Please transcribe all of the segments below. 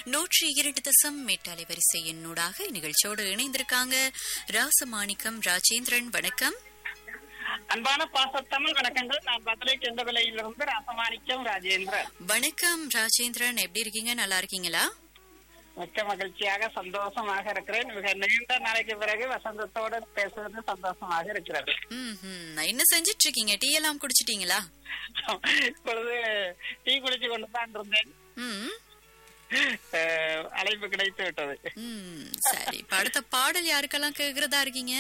நூற்றி இரண்டு தசம் எட்டு அலைவரிசை எண்ணூடாக நிகழ்ச்சியோடு இணைந்திருக்காங்க ராசமாணிக்கம் ராஜேந்திரன் வணக்கம் அன்பான பாசத்தமிழ் வணக்கங்கள் நான் பத்ரை கெண்டவிலையிலிருந்து ராசமாணிக்கம் ராஜேந்திரன் வணக்கம் ராஜேந்திரன் எப்படி இருக்கீங்க நல்லா இருக்கீங்களா மிக்க மகிழ்ச்சியாக சந்தோஷமாக இருக்கிறேன் மிக நீண்ட நாளைக்கு பிறகு வசந்தத்தோடு பேசுவது சந்தோஷமாக இருக்கிறது ம்ஹும். என்ன செஞ்சிட்டு இருக்கீங்க டீ எல்லாம் குடிச்சிட்டீங்களா இப்பொழுது டீ குடிச்சு கொண்டு தான் இருந்தேன் ம் அஹ், அழைப்பு கிடைத்து விட்டது ம் சரி இப்ப அடுத்த பாடல் யாருக்கெல்லாம் கேக்குறதா இருக்கீங்க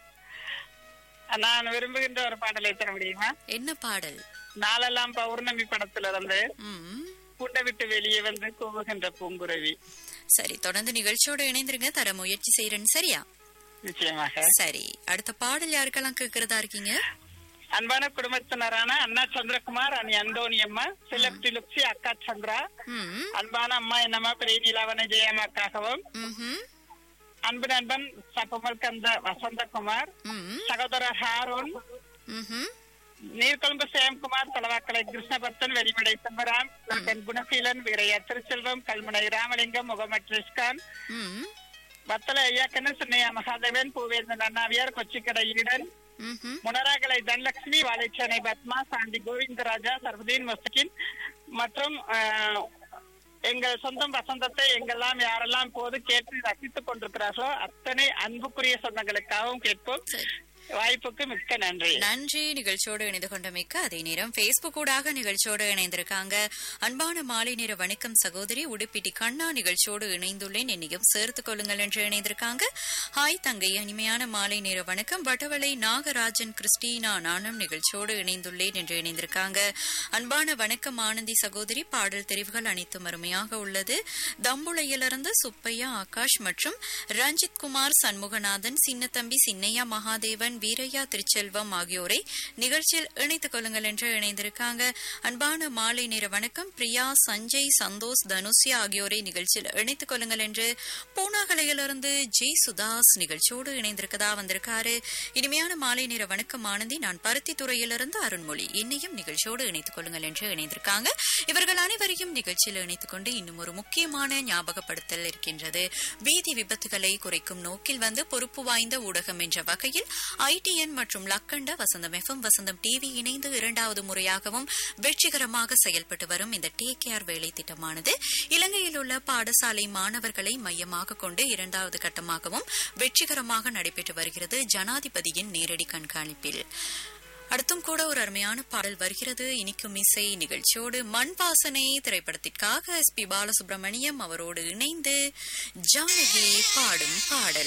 நான் விரும்புகின்ற ஒரு பாடலை தர முடியுமா என்ன பாடல் நாளெல்லாம் பௌர்ணமி படத்திலிருந்து ம் கூட்டை விட்டு வெளியே வந்து கூவுகின்ற பூங்குருவி சரி தொடர்ந்து நிகழ்ச்சியோட இணைந்திருங்க தர முயற்சி செய்யறேன் சரியா நிச்சயமாக சரி அடுத்த பாடல் யாருக்கெல்லாம் கேக்குறதா இருக்கீங்க அன்பான குடும்பத்தினரான அண்ணா சந்திரகுமார் அண்ணி அந்தோனியம்மா செல்லப்டி லுக்ஸி அக்கா சந்திரா ம் அன்பான அம்மா என்னம்மா பெரிய நிலாவன ஜெயம்மாக்காகவும் ம்ஹும். அன்பு நண்பன் சப்பமல் கந்த வசந்தகுமார் ம் சகோதரர் ஹாரூன் ம்ஹும். நீர்கொழும்பு சேம்குமார் தலவாக்கலை கிருஷ்ணபக்தன் வெடிமடை செம்பராம் கண் குணசீலன் வீரையா திருச்செல்வம் கல்முனை ராமலிங்கம் முகமது ரிஸ்கான் ம் வத்தல ஐயாக்கண்ணு சின்னையா மகாதேவன் பூவேந்தன் அண்ணாவியார் கொச்சிக்கடை ஈடன் ம்ஹும். முனராகலை தனலட்சுமி வாழைச்சேனை பத்மா சாண்டி கோவிந்தராஜா சர்வதீன் மஸ்கின் மற்றும் அஹ், எங்கள் சொந்தம் வசந்தத்தை எங்கெல்லாம் யாரெல்லாம் போது கேட்டு ரசித்துக் கொண்டிருக்கிறார்களோ அத்தனை அன்புக்குரிய சொந்தங்களுக்காகவும் கேட்போம் சரி. வாய்ப்புக்கு மிக்க நன்றி நன்றி நிகழ்ச்சியோடு இணைந்து கொண்டமைக்கு அதே நேரம் பேஸ்புக் ஊடாக நிகழ்ச்சியோடு இணைந்திருக்காங்க அன்பான மாலை நேர வணக்கம் சகோதரி உடுப்பிட்டி கண்ணா நிகழ்ச்சியோடு இணைந்துள்ளேன் என்னையும் சேர்த்துக் கொள்ளுங்கள் என்று இணைந்திருக்காங்க ஹாய் தங்கை இனிமையான மாலை நேர வணக்கம் வட்டவளை நாகராஜன் கிறிஸ்டினா நானும் நிகழ்ச்சியோடு இணைந்துள்ளேன் என்று இணைந்திருக்காங்க அன்பான வணக்கம் ஆனந்தி சகோதரி பாடல் தெரிவுகள் அனைத்தும் அருமையாக உள்ளது தம்புளையிலிருந்து சுப்பையா ஆகாஷ் மற்றும் ரஞ்சித் குமார் சண்முகநாதன் சின்னத்தம்பி சின்னையா மகாதேவன் வீரையா திருச்செல்வம் ஆகியோரை நிகழ்ச்சியில் இணைத்துக் கொள்ளுங்கள் என்று இணைந்திருக்காங்க அன்பான மாலை நேர வணக்கம் பிரியா சஞ்சய் சந்தோஷ் தனுஷ்யா ஆகியோரை நிகழ்ச்சியில் இணைத்துக் கொள்ளுங்கள் என்று பூனாகலையிலிருந்து ஜி சுதாஸ் நிகழ்ச்சியோடு இணைந்திருக்கதா வந்திருக்காரு இனிமையான மாலை நேர வணக்கம் ஆனந்தி நான் பருத்தி துறையிலிருந்து அருண்மொழி என்னையும் நிகழ்ச்சியோடு இணைத்துக் கொள்ளுங்கள் என்று இணைந்திருக்காங்க இவர்கள் அனைவரையும் நிகழ்ச்சியில் இணைத்துக் கொண்டு இன்னும் ஒரு முக்கியமான ஞாபகப்படுத்தல் இருக்கின்றது வீதி விபத்துகளை குறைக்கும் நோக்கில் வந்து பொறுப்பு வாய்ந்த ஊடகம் என்ற வகையில் ஐடிஎன் மற்றும் லக்கண்ட வசந்தம் எஃப்எம் வசந்தம் டிவி இணைந்து இரண்டாவது முறையாகவும் வெற்றிகரமாக செயல்பட்டு வரும் இந்த டேக் கேர் வேலை திட்டமானது இலங்கையில் உள்ள பாடசாலை மாணவர்களை மையமாக கொண்டு இரண்டாவது கட்டமாகவும் வெற்றிகரமாக நடைபெற்று வருகிறது ஜனாதிபதியின் நேரடி கண்காணிப்பில் அடுத்தும் கூட ஒரு அருமையான பாடல் வருகிறது இனிக்கும் இசை நிகழ்ச்சியோடு மண் வாசனை திரைப்படத்திற்காக எஸ் பி பாலசுப்ரமணியம் அவரோடு இணைந்து ஜானகி பாடும் பாடல்